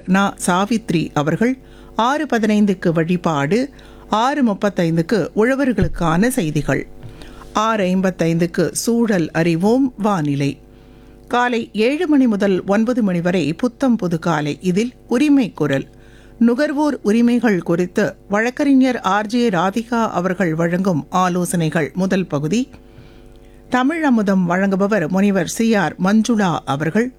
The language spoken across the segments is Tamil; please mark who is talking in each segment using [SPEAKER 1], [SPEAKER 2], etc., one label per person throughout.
[SPEAKER 1] நா சாவித்ரி அவர்கள் ஆறு பதினைந்துக்கு வழிபாடு ஆறு முப்பத்தைந்துக்கு உழவர்களுக்கான செய்திகள் ஆறு ஐம்பத்தைந்துக்கு சூழல் அறிவோம் வானிலை காலை ஏழு மணி முதல் ஒன்பது மணி வரை புத்தம் புது காலை இதில் உரிமை குரல் நுகர்வோர் உரிமைகள் குறித்து வழக்கறிஞர் ஆர்ஜே ராதிகா அவர்கள் வழங்கும் ஆலோசனைகள் முதல் பகுதி தமிழ் அமுதம் வழங்குபவர் முனிவர் சி ஆர் மஞ்சுளா அவர்கள்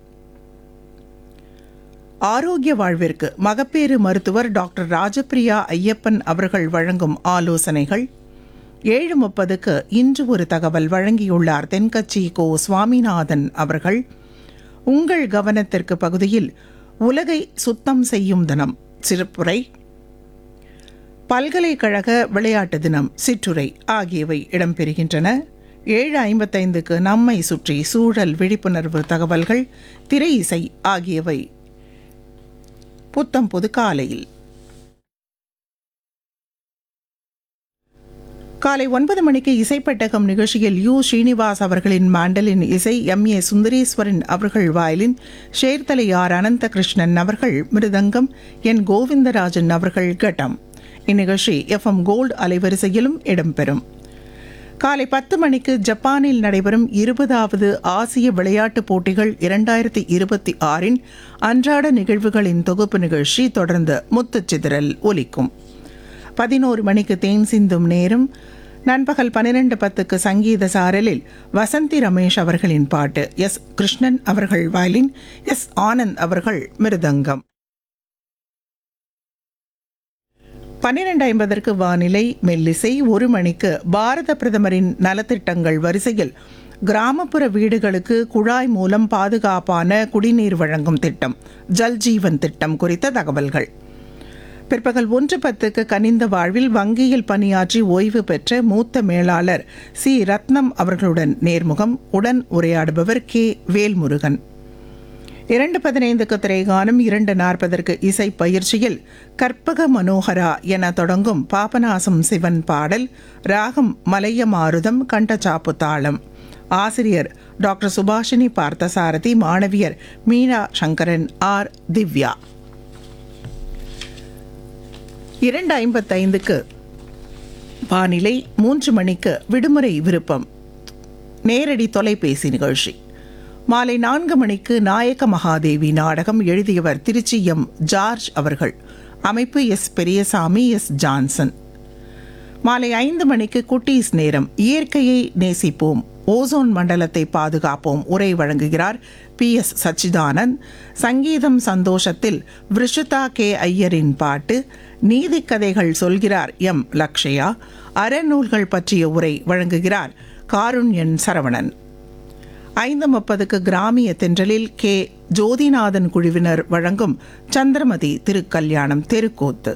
[SPEAKER 1] ஆரோக்கிய வாழ்விற்கு மகப்பேறு மருத்துவர் டாக்டர் ராஜபிரியா ஐயப்பன் அவர்கள் வழங்கும் ஆலோசனைகள் ஏழு முப்பதுக்கு இன்று ஒரு தகவல் வழங்கியுள்ளார் தென்கட்சி கோ சுவாமிநாதன் அவர்கள் உங்கள் கவனத்திற்கு பகுதியில் உலகை சுத்தம் செய்யும் தினம் சிறப்புரை பல்கலைக்கழக விளையாட்டு தினம் சிற்றுரை ஆகியவை இடம்பெறுகின்றன ஏழு ஐம்பத்தைந்துக்கு நம்மை சுற்றி சூழல் விழிப்புணர்வு தகவல்கள் திரை இசை ஆகியவை புத்தம் புது காலையில் காலை ஒன்பது மணிக்கு இசைப்பட்டகம் நிகழ்ச்சியில் யு ஸ்ரீனிவாஸ் அவர்களின் மாண்டலின் இசை எம் ஏ சுந்தரேஸ்வரன் அவர்கள் வாயிலின் ஷேர்தலை ஆர் அனந்தகிருஷ்ணன் அவர்கள் மிருதங்கம் என் கோவிந்தராஜன் அவர்கள் கட்டம் இந்நிகழ்ச்சி எஃப்எம் கோல்டு அலைவரிசையிலும் இடம்பெறும் காலை பத்து மணிக்கு ஜப்பானில் நடைபெறும் இருபதாவது ஆசிய விளையாட்டுப் போட்டிகள் இரண்டாயிரத்தி இருபத்தி ஆறின் அன்றாட நிகழ்வுகளின் தொகுப்பு நிகழ்ச்சி தொடர்ந்து முத்துச்சிதறல் ஒலிக்கும் பதினோரு மணிக்கு தேன் சிந்தும் நேரம் நண்பகல் பன்னிரண்டு பத்துக்கு சங்கீத சாரலில் வசந்தி ரமேஷ் அவர்களின் பாட்டு எஸ் கிருஷ்ணன் அவர்கள் வயலின் எஸ் ஆனந்த் அவர்கள் மிருதங்கம் பன்னிரண்டு ஐம்பதற்கு வானிலை மெல்லிசை ஒரு மணிக்கு பாரத பிரதமரின் நலத்திட்டங்கள் வரிசையில் கிராமப்புற வீடுகளுக்கு குழாய் மூலம் பாதுகாப்பான குடிநீர் வழங்கும் திட்டம் ஜல் ஜீவன் திட்டம் குறித்த தகவல்கள் பிற்பகல் ஒன்று பத்துக்கு கனிந்த வாழ்வில் வங்கியில் பணியாற்றி ஓய்வு பெற்ற மூத்த மேலாளர் சி ரத்னம் அவர்களுடன் நேர்முகம் உடன் உரையாடுபவர் கே வேல்முருகன் இரண்டு பதினைந்துக்கு திரைகானம் இரண்டு நாற்பதற்கு இசை பயிற்சியில் கற்பக மனோகரா என தொடங்கும் பாபநாசம் சிவன் பாடல் ராகம் மலைய மாருதம் கண்டச்சாப்பு தாளம் ஆசிரியர் டாக்டர் சுபாஷினி பார்த்தசாரதி மாணவியர் மீனா சங்கரன் ஆர் திவ்யா இரண்டு ஐம்பத்தைந்துக்கு வானிலை மூன்று மணிக்கு விடுமுறை விருப்பம் நேரடி தொலைபேசி நிகழ்ச்சி மாலை நான்கு மணிக்கு நாயக மகாதேவி நாடகம் எழுதியவர் திருச்சி எம் ஜார்ஜ் அவர்கள் அமைப்பு எஸ் பெரியசாமி எஸ் ஜான்சன் மாலை ஐந்து மணிக்கு குட்டீஸ் நேரம் இயற்கையை நேசிப்போம் ஓசோன் மண்டலத்தை பாதுகாப்போம் உரை வழங்குகிறார் பி எஸ் சச்சிதானந்த் சங்கீதம் சந்தோஷத்தில் விருஷிதா கே ஐயரின் பாட்டு நீதிக்கதைகள் சொல்கிறார் எம் லக்ஷயா அறநூல்கள் பற்றிய உரை வழங்குகிறார் காருண்யன் சரவணன் ஐந்து முப்பதுக்கு கிராமிய தென்றலில் கே ஜோதிநாதன் குழுவினர் வழங்கும் சந்திரமதி திருக்கல்யாணம் தெருக்கூத்து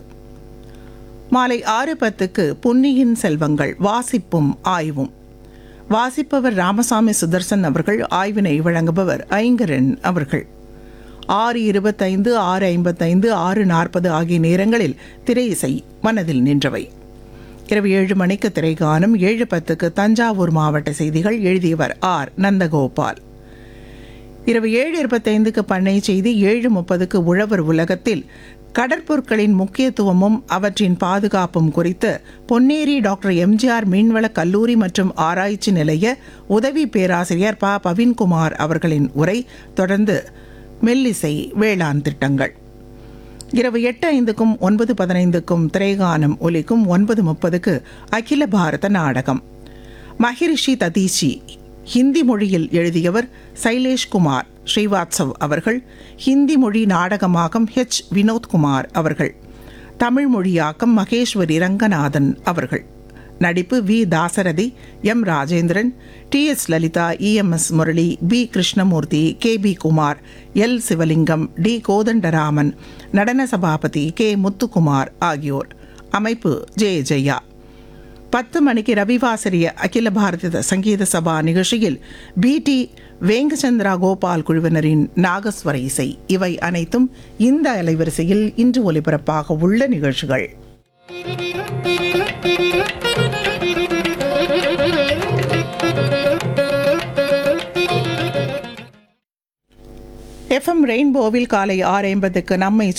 [SPEAKER 1] மாலை ஆறு பத்துக்கு பொன்னியின் செல்வங்கள் வாசிப்பும் ஆய்வும் வாசிப்பவர் ராமசாமி சுதர்சன் அவர்கள் ஆய்வினை வழங்குபவர் ஐங்கரன் அவர்கள் ஆறு இருபத்தைந்து ஆறு ஐம்பத்தைந்து ஆறு நாற்பது ஆகிய நேரங்களில் திரை இசை மனதில் நின்றவை இரவு ஏழு மணிக்கு திரைகானம் ஏழு பத்துக்கு தஞ்சாவூர் மாவட்ட செய்திகள் எழுதியவர் ஆர் நந்தகோபால் இரவு ஏழு இருபத்தைந்துக்கு பண்ணை செய்தி ஏழு முப்பதுக்கு உழவர் உலகத்தில் கடற்பொருட்களின் முக்கியத்துவமும் அவற்றின் பாதுகாப்பும் குறித்து பொன்னேரி டாக்டர் எம்ஜிஆர் மீன்வள கல்லூரி மற்றும் ஆராய்ச்சி நிலைய உதவி பேராசிரியர் ப பவின்குமார் அவர்களின் உரை தொடர்ந்து மெல்லிசை வேளாண் திட்டங்கள் இரவு எட்டு ஐந்துக்கும் ஒன்பது பதினைந்துக்கும் திரைகானம் ஒலிக்கும் ஒன்பது முப்பதுக்கு அகில பாரத நாடகம் மகிரிஷி ததீஷி ஹிந்தி மொழியில் எழுதியவர் சைலேஷ்குமார் ஸ்ரீவாத்சவ் அவர்கள் ஹிந்தி மொழி நாடகமாகம் ஹெச் வினோத்குமார் அவர்கள் தமிழ் மொழியாக்கம் மகேஸ்வரி ரங்கநாதன் அவர்கள் நடிப்பு V Dasarathi M Rajendran T S Lalitha EMS Murali P Krishnamoorthy K P Kumar L Sivalingam T Kothandaraman நடன சபாபதி கே முத்துக்குமார் ஆகியோர் அமைப்பு ஜெய ஜெயா பத்து மணிக்கு ரவிவாசரிய அகில பாரத சங்கீத சபா நிகழ்ச்சியில் பி டி வேங்கச்சந்திரா கோபால் குழுவினரின் நாகஸ்வர இசை இவை அனைத்தும் இந்த அலைவரிசையில் இன்று ஒலிபரப்பாக உள்ள நிகழ்ச்சிகள் எஃப்எம் ரெயின்போவில் காலை ஆறு ஐம்பதுக்கு நம்மை